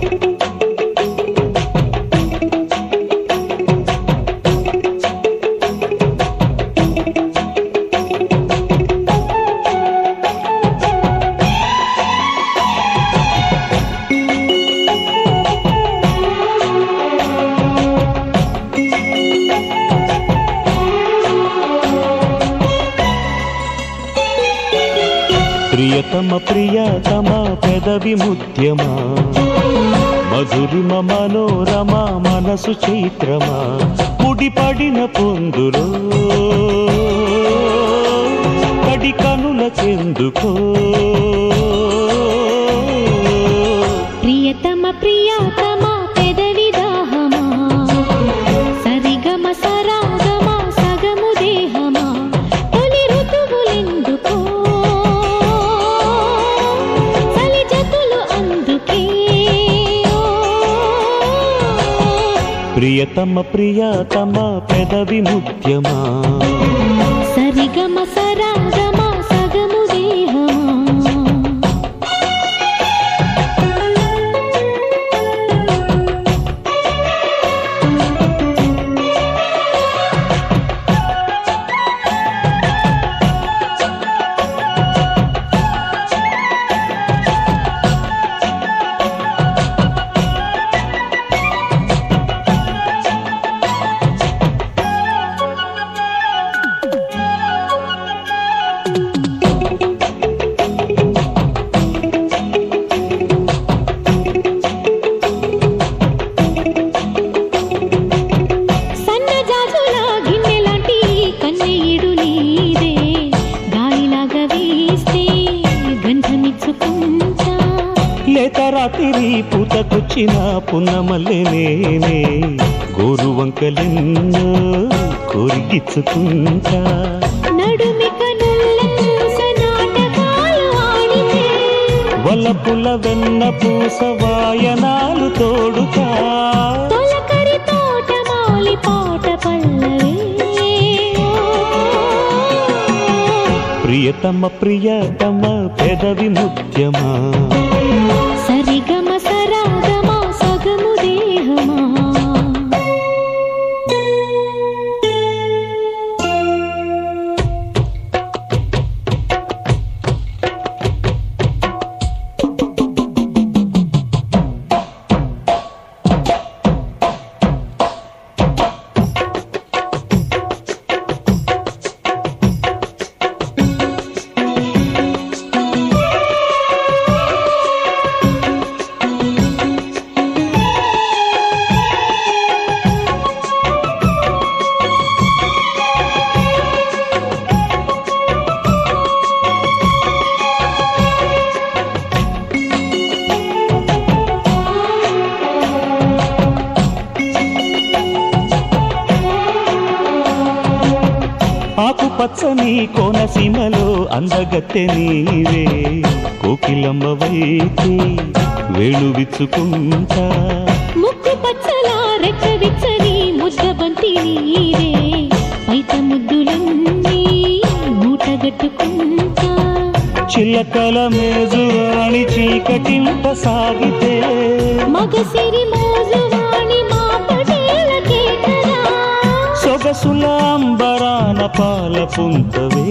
ప్రియతమ ప్రియతమ పెదవి ముత్యమా మధురిమ మనోరమ మనసు చైత్రమా ముడిపడిన పొందులో కడి కనుల చెందుకో ప్రియతమ ప్రియతమ పెదవి దాహమా సరిగమ సరాగమ సగము దేహమా తొలి ఋతువులెందుకో చలి జతులు అందుకే ప్రియతమ ప్రియతమ పెదవి ముత్యమా సరిగమ సరాగమ సగము దేహమా సన్నజాజుల గిన్నెలాంటి కన్నీడు నీదే గాలిలాగా వీస్తే గంధమిచ్చుకుంటా లేత రాత్రి పూతకొచ్చిన పున్నమల్లె నేనే గోరు వంకలెన్నో కోరిగిచ్చుకుంటా నడుమిక నుల్లెంస నాటకాలు ఆడితే వలపుల వెన్న పూస వాయనాలు తోడుతా తొలకరి తోటమాలి పాట పల్లవే ప్రియతమ ప్రియతమ పెదవి ముత్యమా సరిగమ సరాగమ సగము దేహమా ఆకుపచ్చని కోనసీమలో అందగత్తె నీవే కోకిలమ్మ వైతే వేణు విచ్చుకుంటా ముక్కు పచ్చల రెక్క విచ్చని ముద్ద బంతి నీరే పైట ముద్దులన్నీ మూటగట్టుకుంటా చిల్లకల మేజువాణి చీకటింట సాగితే మగసిరి మోజువాణి మా పటేలకే కదా సొగసుల అంబరాన పాల పుంతవే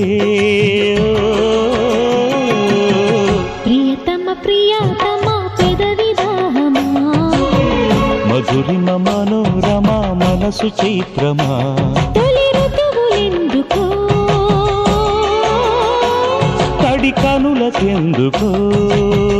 ప్రియతమ ప్రియతమ పెదవి దాహమా మధురిమ మనోరమ మనసు చైత్రమా తొలి ఋతువులెందుకో తడి కనులకెందుకో